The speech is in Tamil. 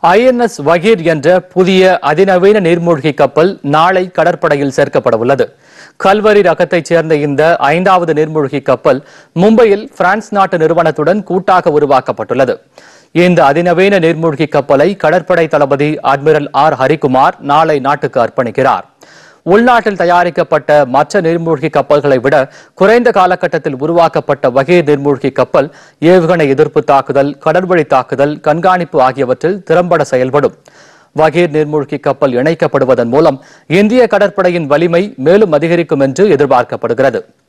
ஐஎன்எஸ் வகீர் என்ற புதிய அதிநவீன நீர்மூழ்கி கப்பல் நாளை கடற்படையில் சேர்க்கப்பட உள்ளது கல்வரி ரகத்தைச் சேர்ந்த இந்த ஐந்தாவது நீர்மூழ்கி கப்பல் மும்பையில் பிரான்ஸ் நாட்டு நிறுவனத்துடன் கூட்டாக உருவாக்கப்பட்டுள்ளது இந்த அதிநவீன நீர்மூழ்கி கப்பலை கடற்படை தளபதி அட்மிரல் ஆர் ஹரிகுமார் நாளை நாட்டுக்கு அர்ப்பணிக்கிறார் உள்நாட்டில் தயாரிக்கப்பட்ட மற்ற நீர்மூழ்கி கப்பல்களை விட குறைந்த காலகட்டத்தில் உருவாக்கப்பட்ட வகை நீர்மூழ்கி கப்பல் ஏவுகணை எதிர்ப்பு தாக்குதல் கடல்வழி தாக்குதல் கண்காணிப்பு ஆகியவற்றில் திறம்பட செயல்படும் வகீர் நீர்மூழ்கி கப்பல் இணைக்கப்படுவதன் மூலம் இந்திய கடற்படையின் வலிமை மேலும் அதிகரிக்கும் என்று எதிர்பார்க்கப்படுகிறது